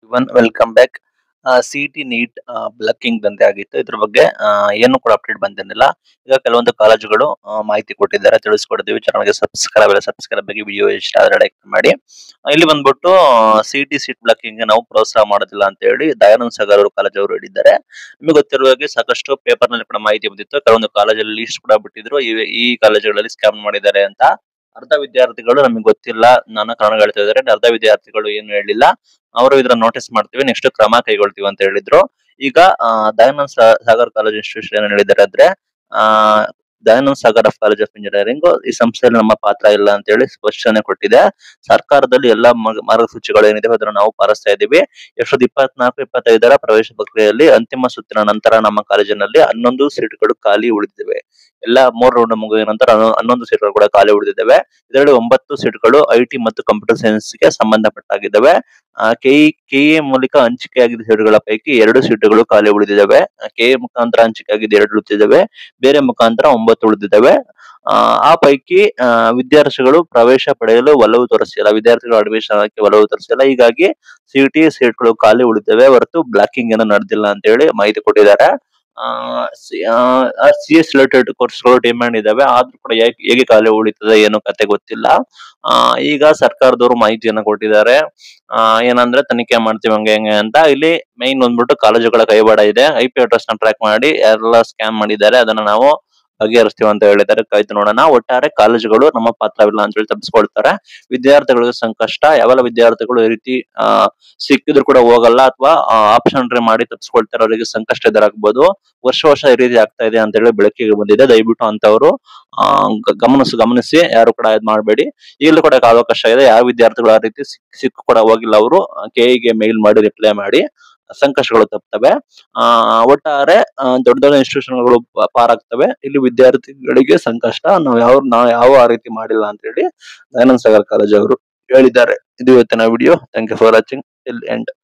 one welcome back C T NEET blocking ದಂಧೆ ಆಗಿತ್ತು ಇದ್ರ ಬಗ್ಗೆ ಆ, ಏನು ಕೂಡ ಅಪ್ಡೇಟ್ ಬಂದಿರಲಿಲ್ಲ ಈಗ ಕೆಲವೊಂದು ಕಾಲೇಜುಗಳು ಆ, ಮಾಹಿತಿ ಕೊಟ್ಟಿದ್ದಾರೆ ತಿಳಿಸ್ಕೊಡ್ತೀವಿ ಚಾನಲ್ಗೆ ಸಬ್ಸ್ಕ್ರೈಬ್ ಇಲ್ಲ ಸಬ್ಸ್ಕ್ರೈಬ್ ಆಗಿ ವಿಡಿಯೋ ಇಷ್ಟ ಆದ್ರೆ ಲೈಕ್ ಮಾಡಿ ಆ, ಇಲ್ಲಿ ಬಂದ್ಬಿಟ್ಟು ಸಿ ಟಿ ಸೀಟ್ ಬ್ಲಾಕಿಂಗ್ ನಾವು ಪ್ರೋತ್ಸಾಹ ಮಾಡೋದಿಲ್ಲ ಅಂತ ಹೇಳಿ ದಯಾನಂದ ಸಾಗರ್ ಅವರು ಕಾಲೇಜ್ ಅವರು ಹೇಳಿದ್ದಾರೆ ನಿಮಗೆ ಗೊತ್ತಿರುವ ಹಾಗೆ ಸಾಕಷ್ಟು ಪೇಪರ್ ನಲ್ಲಿ ಕೂಡ ಮಾಹಿತಿ ಬಂದಿತ್ತು ಕೆಲವೊಂದು ಕಾಲೇಜಲ್ಲಿ ಲೀಸ್ಟ್ ಕೂಡ ಬಿಟ್ಟಿದ್ರು ಈ ಈ ಕಾಲೇಜುಗಳಲ್ಲಿ ಸ್ಕ್ಯಾಮ್ ಮಾಡಿದ್ದಾರೆ ಅಂತ ಅರ್ಧ ವಿದ್ಯಾರ್ಥಿಗಳು ನಮಗೆ ಗೊತ್ತಿಲ್ಲ ನನ್ನ ಕಾರಣ ಹೇಳ್ತಾ ಇದ್ದಾರೆ ಅರ್ಧ ವಿದ್ಯಾರ್ಥಿಗಳು ಏನು ಹೇಳಿಲ್ಲ ಅವರು ಇದನ್ನ ನೋಟಿಸ್ ಮಾಡ್ತೀವಿ ನೆಕ್ಸ್ಟ್ ಕ್ರಮ ಕೈಗೊಳ್ತೀವಿ ಅಂತ ಹೇಳಿದ್ರು ಈಗ ಆ, ದಯಾನಂದ್ ಸಾ- ಸಾಗರ್ ಕಾಲೇಜ್ ಇನ್ಸ್ಟಿಟ್ಯೂಷನ್ ಏನ್ ಹೇಳಿದ್ದಾರೆ ಅಂದ್ರೆ ಆ Dayanand Sagar of college of engineering ಈ ಸಂಸ್ಥೆಯಲ್ಲಿ ನಮ್ಮ ಪಾತ್ರ ಇಲ್ಲ ಅಂತ ಹೇಳಿ ಸ್ಪಷ್ಟನೆ ಕೊಟ್ಟಿದೆ ಸರ್ಕಾರದಲ್ಲಿ ಎಲ್ಲಾ ಮಾರ್ಗ- ಮಾರ್ಗಸೂಚಿಗಳು ಏನಿದೆ ಅದನ್ನ ನಾವು ಪಾಲಿಸ್ತಾ ಇದ್ದೀವಿ ಎರಡ್ ಸಾವಿರದ ಇಪ್ಪತ್ನಾಲ್ಕು ಇಪ್ಪತ್ತೈದರ ಪ್ರವೇಶ ಪ್ರಕ್ರಿಯೆಯಲ್ಲಿ ಅಂತಿಮ ಸುತ್ತಿನ ನಂತರ ನಮ್ಮ ಕಾಲೇಜಿನಲ್ಲಿ ಹನ್ನೊಂದು ಸೀಟ್ಗಳು ಖಾಲಿ ಉಳಿದಿವೆ ಎಲ್ಲ ಮೂರು ರೌಂಡ್ ಮುಗಿದ ನಂತರ ಹನ್ನೊ- ಹನ್ನೊಂದು ಸೀಟ್ಗಳು ಕೂಡ ಖಾಲಿ ಉಳಿದಿದ್ದಾವೆ ಇದರಲ್ಲಿ ಒಂಬತ್ತು ಸೀಟ್ಗಳು ಐಟಿ ಮತ್ತು ಕಂಪ್ಯೂಟರ್ ಸೈನ್ಸ್ ಗೆ ಸಂಬಂಧಪಟ್ಟಾಗಿದ್ದಾವೆ ಕೆಇ ಕೆಇ ಮೂಲಕ ಹಂಚಿಕೆಯಾಗಿದ್ದ ಸೀಟುಗಳ ಪೈಕಿ ಎರಡು ಸೀಟುಗಳು ಖಾಲಿ ಉಳಿದಿದ್ದಾವೆ ಕೆಇ ಮುಖಾಂತರ ಹಂಚಿಕೆಯಾಗಿದ್ದ ಎರಡು ಉಳಿದಿದ್ದಾವೆ ಬೇರೆ ಮುಖಾಂತರ ಒಂಬತ್ತು ಉಳಿದಿದ್ದಾವೆ ಆ, ಆ ಪೈಕಿ ಆ, ವಿದ್ಯಾರ್ಥಿಗಳು ಪ್ರವೇಶ ಪಡೆಯಲು ಒಲವು ತೋರಿಸಿಲ್ಲ ವಿದ್ಯಾರ್ಥಿಗಳು ಅಡ್ಮಿಷನ್ ಆಗಕ್ಕೆ ಒಲವು ತೋರಿಸಿಲ್ಲ ಹೀಗಾಗಿ ಸಿಟಿ ಸೀಟ್ಗಳು ಖಾಲಿ ಉಳಿದಿದ್ದಾವೆ ಹೊರತು ಬ್ಲಾಕಿಂಗ್ ಏನೋ ನಡೆದಿಲ್ಲ ಅಂತ ಹೇಳಿ ಮಾಹಿತಿ ಕೊಟ್ಟಿದ್ದಾರೆ ಸಿ ಎಸ್ ರಿಲೇಟೆಡ್ ಕೋರ್ಸ್ಗಳು ಡಿಮ್ಯಾಂಡ್ ಇದಾವೆ ಆದ್ರೂ ಕೂಡ ಯಾಕೆ- ಹೇಗೆ ಖಾಲಿ ಉಳಿತದೆ ಏನೋ ಕತೆ ಗೊತ್ತಿಲ್ಲ ಆ, ಈಗ ಸರ್ಕಾರದವರು ಮಾಹಿತಿಯನ್ನ ಕೊಟ್ಟಿದ್ದಾರೆ ಆ, ಏನಂದ್ರೆ ತನಿಖೆ ಮಾಡ್ತೀವಿ ಹಂಗೆ ಹೆಂಗೆ ಅಂತ ಇಲ್ಲಿ ಮೈನ್ ಬಂದ್ಬಿಟ್ಟು ಕಾಲೇಜುಗಳ ಕೈವಾಡ ಇದೆ ಐ ಪಿ ಅಡ್ರೆಸ್ ನ ಟ್ರ್ಯಾಕ್ ಮಾಡಿ ಯಾರೆಲ್ಲ ಸ್ಕ್ಯಾಮ್ ಮಾಡಿದ್ದಾರೆ ಅದನ್ನ ನಾವು ಬಗೆಹರಿಸ್ತೀವಿ ಅಂತ ಹೇಳಿದ್ದಾರೆ ಕಾಯ್ದು ನೋಡೋಣ ಒಟ್ಟಾರೆ ಕಾಲೇಜುಗಳು ನಮ್ಮ ಪಾತ್ರವಿಲ್ಲ ಅಂತ ಹೇಳಿ ತಪ್ಪಿಸ್ಕೊಳ್ತಾರೆ ವಿದ್ಯಾರ್ಥಿಗಳಿಗೆ ಸಂಕಷ್ಟ ಯಾವೆಲ್ಲ ವಿದ್ಯಾರ್ಥಿಗಳು ಈ ರೀತಿ ಆ, ಸಿಕ್ಕಿದ್ರು ಕೂಡ ಹೋಗಲ್ಲ ಅಥವಾ ಆಪ್ಷನ್ ಟ್ರೈ ಮಾಡಿ ತಪ್ಪಿಸ್ಕೊಳ್ತಾರೆ ಅವರಿಗೆ ಸಂಕಷ್ಟ ಎದುರಾಗಬಹುದು ವರ್ಷ ವರ್ಷ ಈ ರೀತಿ ಆಗ್ತಾ ಇದೆ ಅಂತ ಹೇಳಿ ಬೆಳಕಿಗೆ ಬಂದಿದೆ ದಯವಿಟ್ಟು ಅಂತವರು ಆ, ಗ- ಗಮನಿಸಿ ಗಮನಿಸಿ ಯಾರು ಕೂಡ ಇದ್ ಮಾಡಬೇಡಿ ಈಗಲೂ ಕೂಡ ಅವಕಾಶ ಇದೆ ಯಾವ ವಿದ್ಯಾರ್ಥಿಗಳು ಆ ರೀತಿ ಸಿಕ್ ಸಿಕ್ಕು ಕೂಡ ಹೋಗಿಲ್ಲ ಅವರು ಕೆಇಗೆ ಮೇಲ್ ಮಾಡಿ ರಿಪ್ಲೈ ಮಾಡಿ ಸಂಕಷ್ಟಗಳು ತಪ್ತವೆ ಆ ಒಟ್ಟಾರೆ ಆ, ದೊಡ್ಡ ದೊಡ್ಡ ಇನ್ಸ್ಟಿಟ್ಯೂಷನ್ಗಳು ಪಾರಾಗ್ತವೆ ಇಲ್ಲಿ ವಿದ್ಯಾರ್ಥಿಗಳಿಗೆ ಸಂಕಷ್ಟ ನಾವು ಯಾವ ನಾವು ಯಾವ ಆ ರೀತಿ ಮಾಡಿಲ್ಲ ಅಂತ ಹೇಳಿ ದಯಾನಂದ ಸಾಗರ್ ಕಾಲೇಜ್ ಅವರು ಹೇಳಿದ್ದಾರೆ ಇದು ಇವತ್ತಿನ video thank you for watching till end